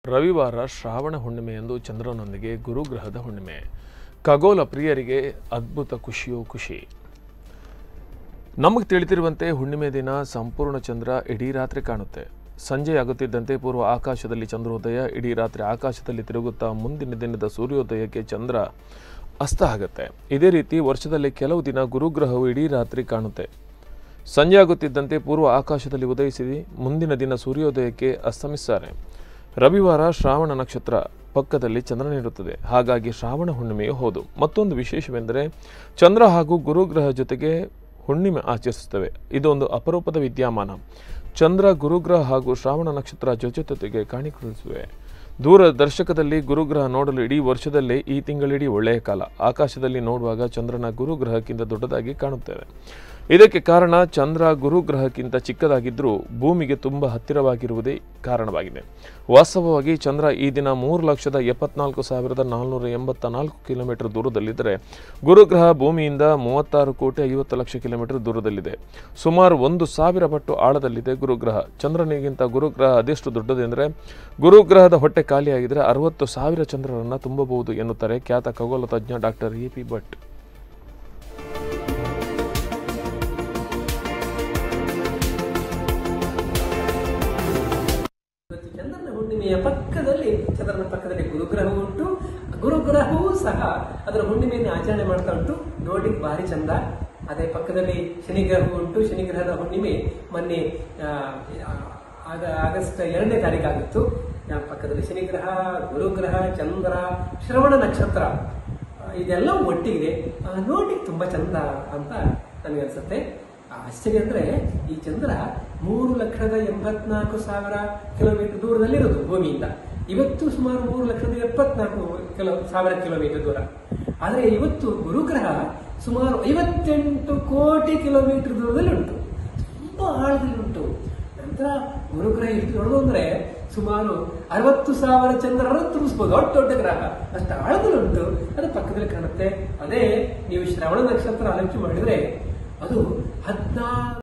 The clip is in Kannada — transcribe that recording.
ರವಿವಾರ ಶ್ರಾವಣ ಹುಣ್ಣಿಮೆಯಂದು ಚಂದ್ರನೊಂದಿಗೆ ಗುರುಗ್ರಹದ ಹುಣ್ಣಿಮೆ ಖಗೋಳ ಪ್ರಿಯರಿಗೆ ಅದ್ಭುತ ಖುಷಿಯೋ ಖುಷಿ ನಮಗೆ ತಿಳಿದಿರುವಂತೆ ಹುಣ್ಣಿಮೆ ದಿನ ಸಂಪೂರ್ಣ ಚಂದ್ರ ಇಡೀ ರಾತ್ರಿ ಕಾಣುತ್ತೆ ಸಂಜೆಯಾಗುತ್ತಿದ್ದಂತೆ ಪೂರ್ವ ಆಕಾಶದಲ್ಲಿ ಚಂದ್ರೋದಯ ಇಡೀ ರಾತ್ರಿ ಆಕಾಶದಲ್ಲಿ ತಿರುಗುತ್ತಾ ಮುಂದಿನ ದಿನದ ಸೂರ್ಯೋದಯಕ್ಕೆ ಚಂದ್ರ ಅಸ್ತ ಆಗುತ್ತೆ ಇದೇ ರೀತಿ ವರ್ಷದಲ್ಲಿ ಕೆಲವು ದಿನ ಗುರುಗ್ರಹವು ಇಡೀ ರಾತ್ರಿ ಕಾಣುತ್ತೆ ಸಂಜೆಯಾಗುತ್ತಿದ್ದಂತೆ ಪೂರ್ವ ಆಕಾಶದಲ್ಲಿ ಉದಯಿಸಿ ಮುಂದಿನ ದಿನ ಸೂರ್ಯೋದಯಕ್ಕೆ ಅಸ್ತಮಿಸ್ತಾರೆ ರವಿವಾರ ಶ್ರಾವಣ ನಕ್ಷತ್ರ ಪಕ್ಕದಲ್ಲಿ ಚಂದ್ರನಿರುತ್ತದೆ ಹಾಗಾಗಿ ಶ್ರಾವಣ ಹುಣ್ಣಿಮೆಯು ಹೌದು ಮತ್ತೊಂದು ವಿಶೇಷವೆಂದರೆ ಚಂದ್ರ ಹಾಗೂ ಗುರುಗ್ರಹ ಜೊತೆಗೆ ಹುಣ್ಣಿಮೆ ಆಚರಿಸುತ್ತವೆ ಇದೊಂದು ಅಪರೂಪದ ವಿದ್ಯಮಾನ ಚಂದ್ರ ಗುರುಗ್ರಹ ಹಾಗೂ ಶ್ರಾವಣ ನಕ್ಷತ್ರ ಜೊತೆಗೆ ಕಾಣಿಕೊಳ್ಳುತ್ತವೆ ದೂರದರ್ಶಕದಲ್ಲಿ ಗುರುಗ್ರಹ ನೋಡಲು ಇಡೀ ವರ್ಷದಲ್ಲೇ ಈ ತಿಂಗಳಿಡೀ ಒಳ್ಳೆಯ ಕಾಲ ಆಕಾಶದಲ್ಲಿ ನೋಡುವಾಗ ಚಂದ್ರನ ಗುರುಗ್ರಹಕ್ಕಿಂತ ದೊಡ್ಡದಾಗಿ ಕಾಣುತ್ತೇವೆ ಇದಕ್ಕೆ ಕಾರಣ ಚಂದ್ರ ಗುರುಗ್ರಹಕ್ಕಿಂತ ಚಿಕ್ಕದಾಗಿದ್ದರೂ ಭೂಮಿಗೆ ತುಂಬ ಹತ್ತಿರವಾಗಿರುವುದೇ ಕಾರಣವಾಗಿದೆ ವಾಸ್ತವವಾಗಿ ಚಂದ್ರ ಈ ದಿನ ಮೂರು ಲಕ್ಷದ ಎಪ್ಪತ್ನಾಲ್ಕು ಸಾವಿರದ ನಾಲ್ನೂರ ಎಂಬತ್ತ ನಾಲ್ಕು ಕಿಲೋಮೀಟರ್ ದೂರದಲ್ಲಿದ್ದರೆ ಗುರುಗ್ರಹ ಭೂಮಿಯಿಂದ ಮೂವತ್ತಾರು ಕೋಟಿ ಐವತ್ತು ಲಕ್ಷ ಕಿಲೋಮೀಟರ್ ದೂರದಲ್ಲಿದೆ ಸುಮಾರು ಒಂದು ಸಾವಿರ ಪಟ್ಟು ಆಳದಲ್ಲಿದೆ ಗುರುಗ್ರಹ ಚಂದ್ರನಿಗಿಂತ ಗುರುಗ್ರಹ ಅದೆಷ್ಟು ದೊಡ್ಡದೆಂದರೆ ಗುರುಗ್ರಹದ ಹೊಟ್ಟೆ ಖಾಲಿಯಾಗಿದ್ದರೆ ಅರವತ್ತು ಸಾವಿರ ಚಂದ್ರರನ್ನು ತುಂಬಬಹುದು ಎನ್ನುತ್ತಾರೆ ಖ್ಯಾತ ಖಗೋಳ ತಜ್ಞ ಡಾಕ್ಟರ್ ಎ ಪಿ ಭಟ್ ಇವತ್ತು ಚಂದ್ರನ ಹುಣ್ಣಿಮೆಯ ಪಕ್ಕದಲ್ಲಿ ಚಂದ್ರನ ಪಕ್ಕದಲ್ಲಿ ಗುರುಗ್ರಹ ಉಂಟು ಗುರುಗ್ರಹವೂ ಸಹ ಅದರ ಹುಣ್ಣಿಮೆಯನ್ನು ಆಚರಣೆ ಮಾಡ್ತಾ ಉಂಟು ನೋಡ್ಲಿಕ್ಕೆ ಭಾರಿ ಚಂದ ಅದೇ ಪಕ್ಕದಲ್ಲಿ ಶನಿಗ್ರಹ ಉಂಟು ಶನಿಗ್ರಹದ ಹುಣ್ಣಿಮೆ ಮೊನ್ನೆ ಆ, ಆಗ ಆಗಸ್ಟ್ ಎರಡನೇ ತಾರೀಕಾಗಿತ್ತು ಆ, ಪಕ್ಕದಲ್ಲಿ ಶನಿಗ್ರಹ ಗುರುಗ್ರಹ ಚಂದ್ರ ಶ್ರವಣ ನಕ್ಷತ್ರ ಆ, ಇದೆಲ್ಲ ಒಟ್ಟಿಗೆ ಆ, ನೋಡ್ಲಿಕ್ಕೆ ತುಂಬಾ ಚಂದ ಅಂತ ನನಗನ್ಸುತ್ತೆ ಆಶ್ಚರ್ಯ ಅಂದ್ರೆ ಈ ಚಂದ್ರ ಮೂರು ಲಕ್ಷದ ಎಂಬತ್ನಾಲ್ಕು ಸಾವಿರ ಕಿಲೋಮೀಟರ್ ದೂರದಲ್ಲಿರೋದು ಭೂಮಿಯಿಂದ ಇವತ್ತು ಸುಮಾರು ಮೂರು ಲಕ್ಷದ ಎಪ್ಪತ್ನಾಲ್ಕು ಕಿಲೋ ಸಾವಿರ ಕಿಲೋಮೀಟರ್ ದೂರ ಆದರೆ ಇವತ್ತು ಗುರುಗ್ರಹ ಸುಮಾರು ಐವತ್ತೆಂಟು ಕೋಟಿ ಕಿಲೋಮೀಟರ್ ದೂರದಲ್ಲಿ ಉಂಟು ತುಂಬಾ ಆಳದಲ್ಲಿ ಉಂಟು ನಂತರ ಗುರುಗ್ರಹ ಎಷ್ಟು ದೊಡ್ಡದು ಅಂದ್ರೆ ಸುಮಾರು ಅರವತ್ತು ಸಾವಿರ ಚಂದ್ರರನ್ನು ತುಂಬಿಸ್ಬೋದು ದೊಡ್ಡ ದೊಡ್ಡ ಗ್ರಹ ಅಷ್ಟು ಆಳದಲ್ಲಿ ಉಂಟು ಅದು ಪಕ್ಕದಲ್ಲಿ ಕಾಣುತ್ತೆ ಅದೇ ನೀವು ಶ್ರವಣ ನಕ್ಷತ್ರ ಆಲೋಚನೆ ಮಾಡಿದ್ರೆ ಅದು ಹದಿನಾರು